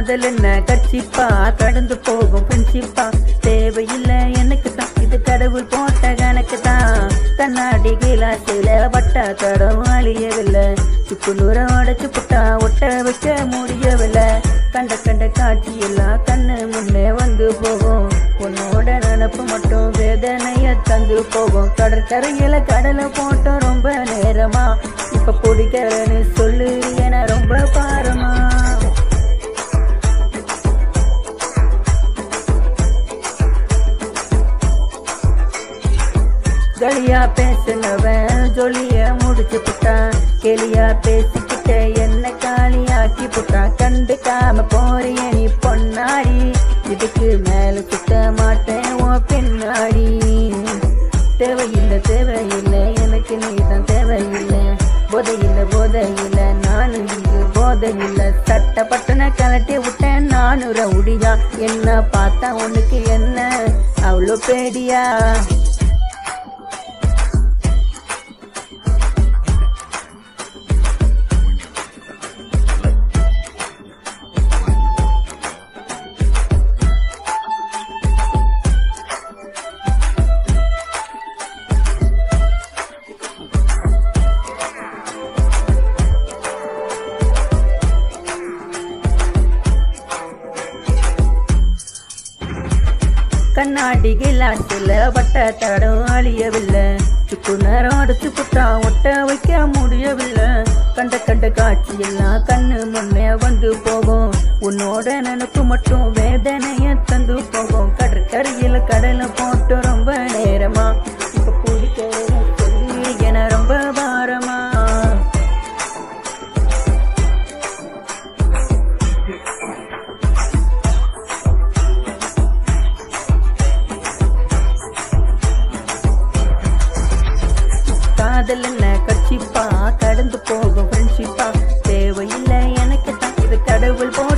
காதல் என்ன கட்சிப்பா கடந்து போகும் ஃப்ரெண்ட்ஷிப்பா தேவையில்லை எனக்கு தான் இது கடவுள் போட்ட கணக்கு தான் கண்ணாடி கிளாஸில் வட்ட தடம் அழியவில்லை சுக்கு நூற உடச்சு புட்டா ஒட்ட வைக்க முடியவில்லை கண்ட கண்ட காட்சி எல்லாம் கண்ணு முன்னே வந்து போகும் உன்னோட நினப்பு மட்டும் வேதனைய தந்து போகும் கடற்கரையில கடலை போட்டோம் ரொம்ப நேரமா இப்ப பிடிக்கிறேன்னு சொல்லு என ரொம்ப பாரமா கலியா பேசினவன் ஜொலிய முடிச்சு புட்டான் கெளியா பேசிக்கிட்ட என்ன காலியாக்கி புட்டான் கண்டுக்காம போறிய நீ பொன்னாடி இதுக்கு மேல சுத்த மாட்டேன் உன் பின்னாடி தேவையில்லை தேவையில்லை எனக்கு நீ தான் தேவையில்லை போதையில்லை போதையில்லை நானும் இங்கு போதையில்லை சட்டப்பட்டன கலட்டி விட்டேன் நானும் ரவுடியா என்ன பார்த்தா உனக்கு என்ன அவ்வளோ பேடியா கண்ணாடி கிளாஸில் வட்ட தடம் அழியவில்லை சுக்கு நேரம் அடிச்சு புட்டா ஒட்ட வைக்க முடியவில்லை கண்ட கண்ட காட்சி எல்லாம் கண்ணு முன்னே வந்து போகும் உன்னோட நினப்பு மட்டும் வேதனைய தந்து போகும் கடற்கரையில் கடலை போட்டு ரொம்ப நேரமா இப்ப பிடிக்கிறத சொல்லி என ரொம்ப பாரமா காதல் என்ன கட்சிப்பா கடந்து போகும் ஃப்ரெண்ட்ஷிப்பா தேவையில்லை எனக்கு தான் இது கடவுள் போல